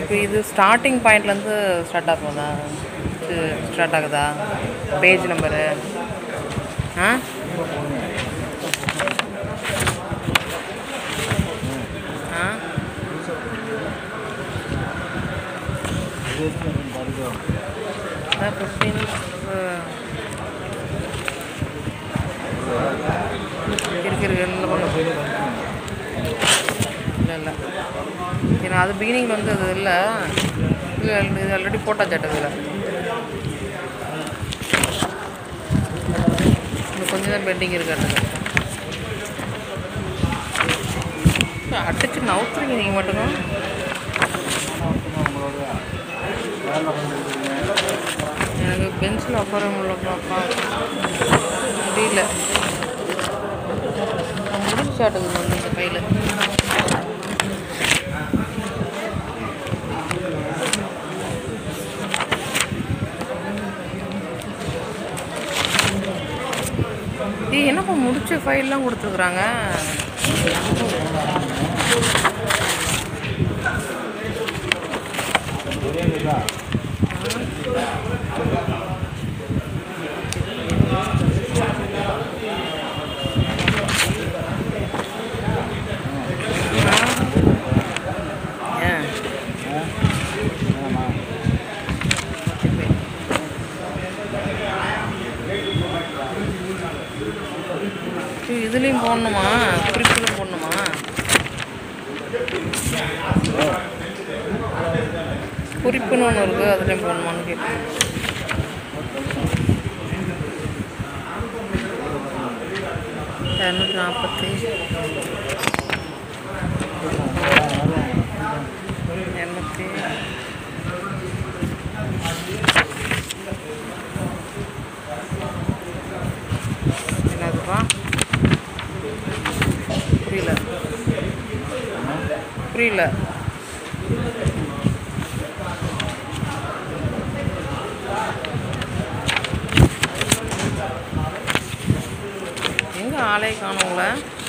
இப்போ இது ஸ்டார்டிங் பாயிண்ட்லேருந்து ஸ்டார்ட் ஆகுதா இது ஸ்டார்ட் ஆகுதா பேஜ் நம்பரு ஆ ஆ அதான் ஃபிஃப்டீன் இருக்கு இருக்கு இல்லை பண்ண இல்லை இல்லை ஏன்னா அது பிகினிங் வந்து அது இல்லை இல்லை இது ஆல்ரெடி போட்டாச்சாட்டு இதில் இன்னும் கொஞ்சம் தான் பெண்டிங் இருக்காட்டுங்க அடிச்சு நவுத்துறீங்க நீங்கள் மட்டும்தான் எனக்கு பென்சில் உட்கார முடியலப்பா முடியல முடிச்சாட்டுது வந்து இந்த கையில் ஏய் என்னப்பா முடிச்ச ஃபைல்லாம் கொடுத்துருக்குறாங்க ஏன் ஏய், இதுலேயும் போடணுமா குறிப்பிலும் போடணுமா குறிப்புன்னு ஒன்று இருக்குது அதுலேயும் போடணுமான்னு கேட்டேன் இரநூத்தி நாற்பத்தி இரநூத்தி என்னதுப்பா புரியல புரியல எங்கே ஆளே காணுங்கள